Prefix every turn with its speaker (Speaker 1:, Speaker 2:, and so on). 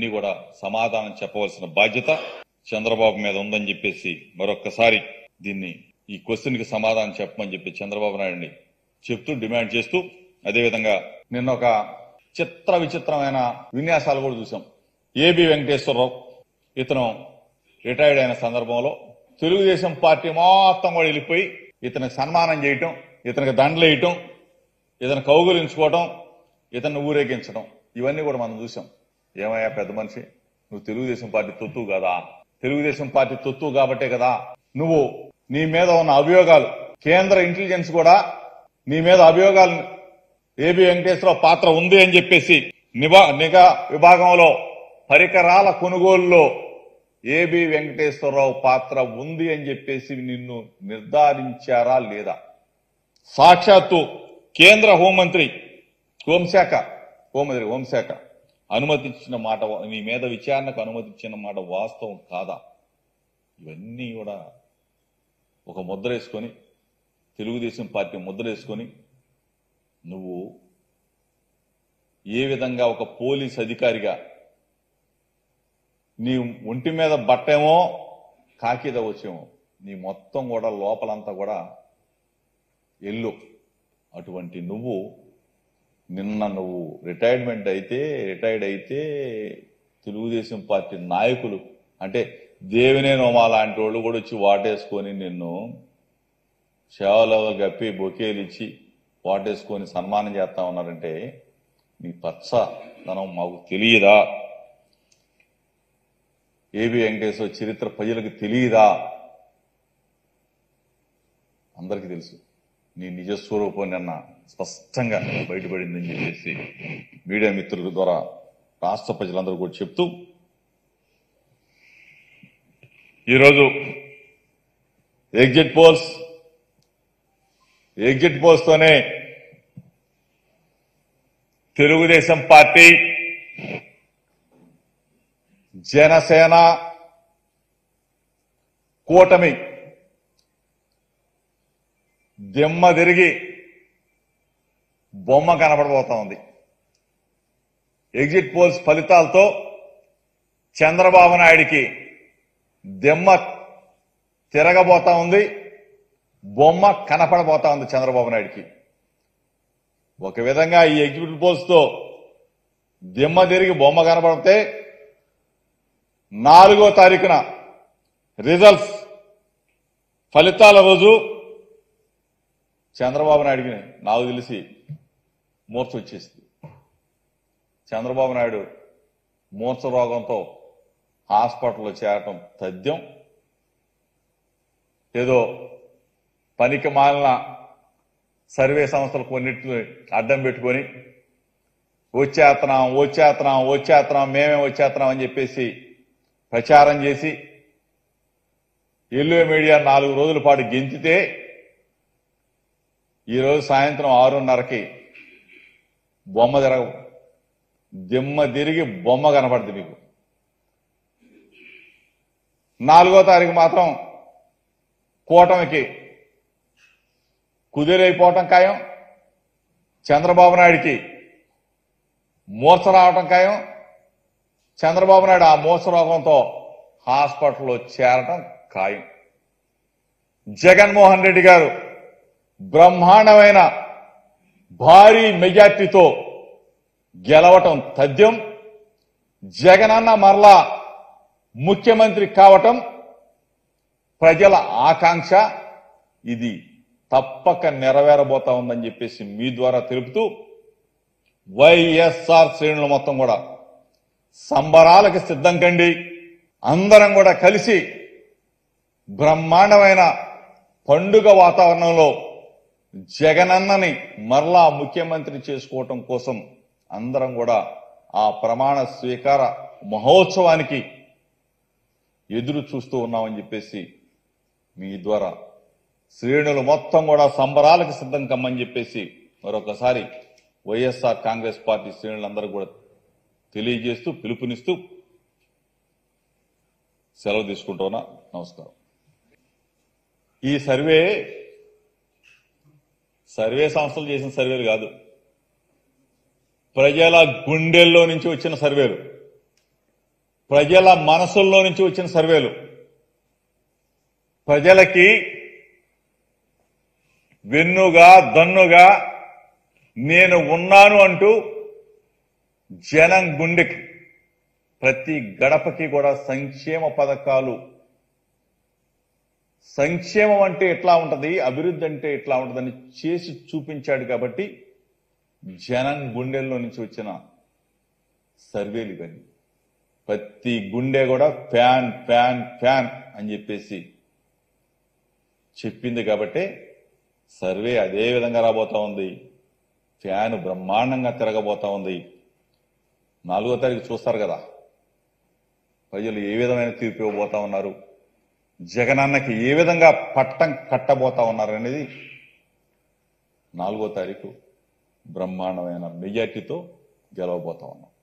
Speaker 1: ఇవన్నీ కూడా సమాధానం చెప్పవలసిన బాధ్యత చంద్రబాబు మీద ఉందని చెప్పేసి మరొక్కసారి దీన్ని ఈ క్వశ్చన్ కి సమాధానం చెప్పమని చెప్పి చంద్రబాబు నాయుడిని చెప్తూ డిమాండ్ చేస్తూ అదేవిధంగా నిన్న ఒక చిత్ర విచిత్రమైన విన్యాసాలు కూడా చూసాం ఏబి వెంకటేశ్వరరావు ఇతను రిటైర్డ్ అయిన సందర్భంలో తెలుగుదేశం పార్టీ మొత్తం కూడా వెళ్ళిపోయి ఇతనికి సన్మానం చేయటం ఇతనికి దండలు వేయటం ఇతను కౌగులించుకోవటం ఇతన్ని ఊరేగించడం ఇవన్నీ కూడా మనం చూసాం ఏమయ్యా పెద్ద మనిషి నువ్వు తెలుగుదేశం పార్టీ తొత్తు కదా తెలుగుదేశం పార్టీ తొత్తు కాబట్టే కదా నువ్వు నీ మీద ఉన్న అభియోగాలు కేంద్ర ఇంటెలిజెన్స్ కూడా నీ మీద అభియోగాలు ఏబి వెంకటేశ్వరరావు పాత్ర ఉంది అని చెప్పేసి నిబా నిఘా విభాగంలో పరికరాల కొనుగోలులో ఏబి వెంకటేశ్వరరావు పాత్ర ఉంది అని చెప్పేసి నిన్ను నిర్ధారించారా లేదా సాక్షాత్తు కేంద్ర హోంమంత్రి హోంశాఖ హోంమంత్రి హోంశాఖ అనుమతించిన మాట నీ మీద విచారణకు అనుమతించిన మాట వాస్తవం కాదా ఇవన్నీ కూడా ఒక ముద్ర వేసుకొని తెలుగుదేశం పార్టీ ముద్ర వేసుకొని నువ్వు ఏ విధంగా ఒక పోలీస్ అధికారిగా నీ ఒంటి మీద బట్టేమో కాకిద వచ్చేమో నీ మొత్తం కూడా లోపలంతా కూడా ఎల్లు అటువంటి నువ్వు నిన్న నువ్వు రిటైర్మెంట్ అయితే రిటైర్డ్ అయితే తెలుగుదేశం పార్టీ నాయకులు అంటే దేవినే నోమా లాంటి వాళ్ళు కూడా వచ్చి వాటేసుకొని నిన్ను సేవలు గప్పి బొకేలు ఇచ్చి వాటేసుకొని సన్మానం చేస్తా ఉన్నారంటే నీ పచ్చదనం మాకు తెలియదా ఏబి వెంకటేశ్వర చరిత్ర ప్రజలకు తెలియదా అందరికీ తెలుసు నీ నిజస్వరూపం నిన్న స్పష్టంగా బయటపడిందని చెప్పేసి మీడియా మిత్రుల ద్వారా రాష్ట్ర ప్రజలందరూ కూడా చెప్తూ ఈరోజు ఎగ్జిట్ పోల్స్ ఎగ్జిట్ పోల్స్ తోనే తెలుగుదేశం పార్టీ జనసేన కూటమి దిమ్మ తిరిగి బొమ్మ కనపడబోతా ఉంది ఎగ్జిట్ పోల్స్ ఫలితాలతో చంద్రబాబు నాయుడికి దిమ్మ తిరగబోతా ఉంది బొమ్మ కనపడబోతా ఉంది చంద్రబాబు నాయుడికి ఒక విధంగా ఈ ఎగ్జిట్ పోల్స్ తో దిమ్మ తిరిగి బొమ్మ కనపడితే నాలుగో తారీఖున రిజల్ట్స్ ఫలితాల రోజు చంద్రబాబు నాయుడికి నాకు తెలిసి మూర్ఛ వచ్చేసింది చంద్రబాబు నాయుడు మూర్ఛ రోగంతో హాస్పిటల్లో చేరటం తథ్యం ఏదో పనికి మాలిన సర్వే సంస్థలు కొన్నిటిని అడ్డం పెట్టుకొని వచ్చేస్తున్నాం వచ్చేస్తున్నాం వచ్చేస్తున్నాం మేమే వచ్చేస్తున్నాం అని చెప్పేసి ప్రచారం చేసి ఎల్లో మీడియా నాలుగు రోజుల పాటు గెంతితే ఈరోజు సాయంత్రం ఆరున్నరకి బొమ్మ తిరగ దిమ్మ తిరిగి బొమ్మ కనపడుతుంది మీకు నాలుగో తారీఖు మాత్రం కూటమికి కుదిరైపోవటం ఖాయం చంద్రబాబు నాయుడికి మూర్ఛ రావటం ఖాయం చంద్రబాబు నాయుడు ఆ మూర్ఛ రోగంతో హాస్పిటల్లో చేరటం ఖాయం జగన్మోహన్ రెడ్డి గారు బ్రహ్మాండమైన భారీ మెజార్టీతో గెలవటం తథ్యం జగనన్న మరలా ముఖ్యమంత్రి కావటం ప్రజల ఆకాంక్ష ఇది తప్పక నెరవేరబోతా ఉందని చెప్పేసి మీ ద్వారా తెలుపుతూ వైఎస్ఆర్ శ్రేణులు మొత్తం కూడా సంబరాలకు సిద్ధం కండి అందరం కూడా కలిసి బ్రహ్మాండమైన పండుగ వాతావరణంలో జగనన్నని మరలా ముఖ్యమంత్రి చేసుకోవటం కోసం అందరం కూడా ఆ ప్రమాణ స్వీకార మహోత్సవానికి ఎదురు చూస్తూ ఉన్నామని చెప్పేసి మీ ద్వారా శ్రేణులు మొత్తం కూడా సంబరాలకు సిద్ధం కమ్మని చెప్పేసి మరొకసారి వైఎస్ఆర్ కాంగ్రెస్ పార్టీ శ్రేణులందరూ కూడా తెలియజేస్తూ పిలుపునిస్తూ సెలవు తీసుకుంటున్నా నమస్కారం ఈ సర్వే సర్వే సంస్థలు చేసిన సర్వేలు కాదు ప్రజల గుండెల్లో నుంచి వచ్చిన సర్వేలు ప్రజల మనసుల్లో నుంచి వచ్చిన సర్వేలు ప్రజలకి వెన్నుగా దన్నుగా నేను ఉన్నాను అంటూ జనం గుండెకి ప్రతి గడపకి కూడా సంక్షేమ పథకాలు సంక్షేమం అంటే ఎట్లా ఉంటది అభివృద్ధి అంటే ఎట్లా ఉంటదని చేసి చూపించాడు కాబట్టి జనం గుండెల్లో నుంచి వచ్చిన సర్వేలు ఇవన్నీ ప్రతి గుండె కూడా ఫ్యాన్ ఫ్యాన్ ఫ్యాన్ అని చెప్పేసి చెప్పింది కాబట్టే సర్వే అదే విధంగా రాబోతా ఉంది ఫ్యాన్ బ్రహ్మాండంగా తిరగబోతా ఉంది నాలుగో తారీఖు చూస్తారు కదా ప్రజలు ఏ విధమైన తీర్పు ఇవ్వబోతా ఉన్నారు జగనన్నకి ఏ విధంగా పట్టం కట్టబోతా ఉన్నారు అనేది నాలుగో తారీఖు బ్రహ్మాండమైన మెజార్టీతో గెలవబోతా ఉన్నాం